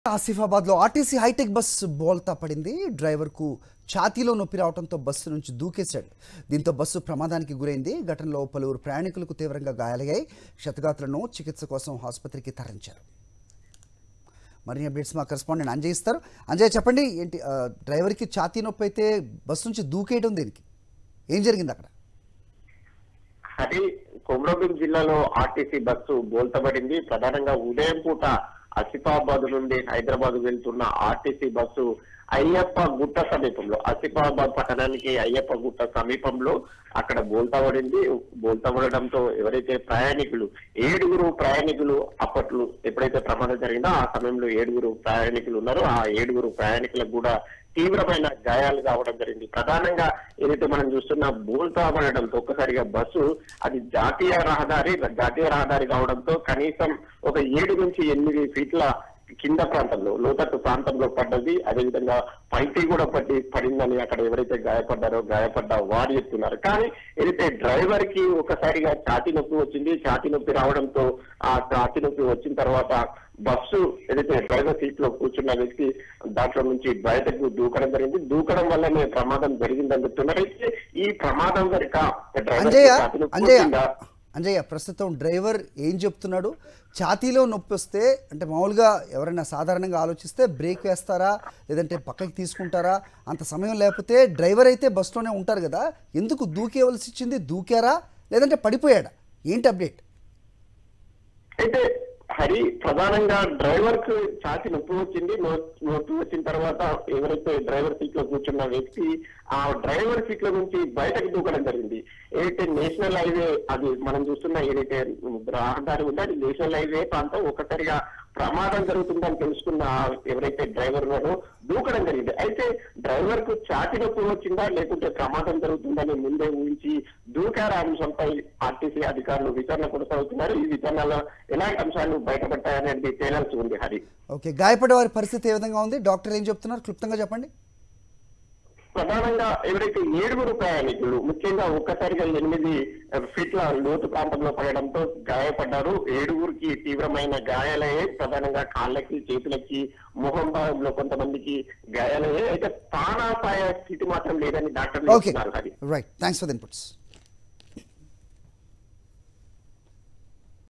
ఆసిఫాబాద్లో RTC hitech bus బోల్తా పడింది డ్రైవర్కు ఛాతీలో నొప్పి రావడంతో బస్సు నుంచి దూకేశాడు దీంతో బస్సు ప్రమాదానికి గురైంది ఘటనలో పలువురు ప్రయాణికులకు తీవ్రంగా గాయాలయ్యాయి క్షతగాత్రులను చికిత్స కోసం ఆసుపత్రికి తరలించారు మరిన్ని అప్డేట్స్ మా కరెస్పాండెంట్ అంజయ్ ఇస్తారు అంజయ్ చెప్పండి ఏంటి ఆ, డ్రైవర్కి ఛాతీ నొప్పి అయితే బస్సు నుంచి దూకేయడం దేనికి ఏం జరిగింది అక్కడ అది కొమరంభీం జిల్లాలో ఆర్టీసీ బస్సు బోల్తబడింది ప్రధానంగా ఉదయం పూట ఆసిఫాబాద్ నుండి హైదరాబాద్ వెళ్తున్న ఆర్టీసీ బస్సు అయ్యప్ప గుట్ట సమీపంలో ఆసిఫాబాద్ పట్టణానికి అయ్యప్ప గుట్ట సమీపంలో అక్కడ బోల్తబడింది బోల్తబడడంతో ఎవరైతే ప్రయాణికులు ఏడుగురు ప్రయాణికులు అప్పట్లో ఎప్పుడైతే ప్రమాదం జరిగిందో ఆ సమయంలో ఏడుగురు ప్రయాణికులు ఉన్నారో ఆ ఏడుగురు ప్రయాణికులకు కూడా తీవ్రమైన గాయాలు కావడం జరిగింది ప్రధానంగా ఏదైతే మనం చూస్తున్న బోల్తా పడడంతో ఒక్కసారిగా బస్సు అది జాతీయ రహదారి జాతీయ రహదారి కావడంతో కనీసం ఒక ఏడు నుంచి ఎనిమిది ఫీట్ల కింద ప్రాంతంలో లోతట్టు ప్రాంతంలో పడ్డది అదేవిధంగా పైకి కూడా పట్టి పడిందని అక్కడ ఎవరైతే గాయపడ్డారో గాయపడ్డ వారు చెప్తున్నారు కానీ ఏదైతే డ్రైవర్ కి ఒకసారిగా ఛాతి నొప్పి వచ్చింది ఛాతి నొప్పి రావడంతో ఆ ఛాతి నొప్పి వచ్చిన తర్వాత బస్సు ఏదైతే డ్రైవర్ సీట్ లో కూర్చున్న వ్యక్తి దాంట్లో నుంచి బయటకు దూకడం జరిగింది దూకడం వల్లనే ప్రమాదం జరిగిందని చెప్తున్నారు అయితే ఈ ప్రమాదం కనుక డ్రైవర్ అంజయ్య ఛాతి నొప్పి అంజయ్య వచ్చిందా? అంజయ్య ప్రస్తుతం డ్రైవర్ ఏం చెప్తున్నాడు ఛాతీలో నొప్పి వస్తే అంటే మామూలుగా ఎవరైనా సాధారణంగా ఆలోచిస్తే బ్రేక్ వేస్తారా లేదంటే పక్కకి తీసుకుంటారా అంత సమయం లేకపోతే డ్రైవర్ అయితే బస్సులోనే ఉంటారు కదా ఎందుకు దూకేవలసి ఇచ్చింది దూకారా లేదంటే పడిపోయాడా ఏంటి అప్డేట్ అయితే హరి ప్రధానంగా డ్రైవర్ కు ఛాతి నొప్పి వచ్చింది నొ- నొప్పి వచ్చిన తర్వాత ఎవరైతే డ్రైవర్ సీట్ లో కూర్చున్న వ్యక్తి ఆ డ్రైవర్ సీట్ లో నుంచి బయటకు దూకడం జరిగింది ఏదైతే నేషనల్ హైవే అది మనం చూస్తున్న ఏదైతే రహదారి ఉందో అది నేషనల్ హైవే ప్రాంతం ఒక్కసారిగా ప్రమాదం జరుగుతుందని తెలుసుకున్న ఆ ఎవరైతే డ్రైవర్ ఉన్నారో దూకడం జరిగింది అయితే డ్రైవర్ కు ఛాతి నొప్పి వచ్చిందా లేకుంటే ప్రమాదం జరుగుతుందని ముందే ఊహించి దూకార అంశంపై ఆర్టీసీ అధికారులు విచారణ కొనసాగుతున్నారు ఈ విచారణలో ఎలాంటి అంశాలు బయటపడ్డాయనేది తేలాల్సి ఉంది హరి ఓకే గాయపడే వారి పరిస్థితి ఏ విధంగా ఉంది డాక్టర్ ఏం చెప్తున్నారు క్లుప్తంగా చెప్పండి ప్రధానంగా ఎవరైతే ఏడుగురు ప్రయాణికులు ముఖ్యంగా ఒక్కసారిగా ఎనిమిది ఫీట్ల లోతు ప్రాంతంలో పడడంతో గాయపడ్డారు ఏడుగురికి తీవ్రమైన గాయాలయ్యాయి ప్రధానంగా కాళ్ళకి చేతులకి ముఖం భాగంలో కొంతమందికి గాయాలయ్యాయి అయితే ప్రాణాపాయ స్థితి మాత్రం లేదని డాక్టర్లు ఓకే చెప్తున్నారు Hari right thanks for the inputs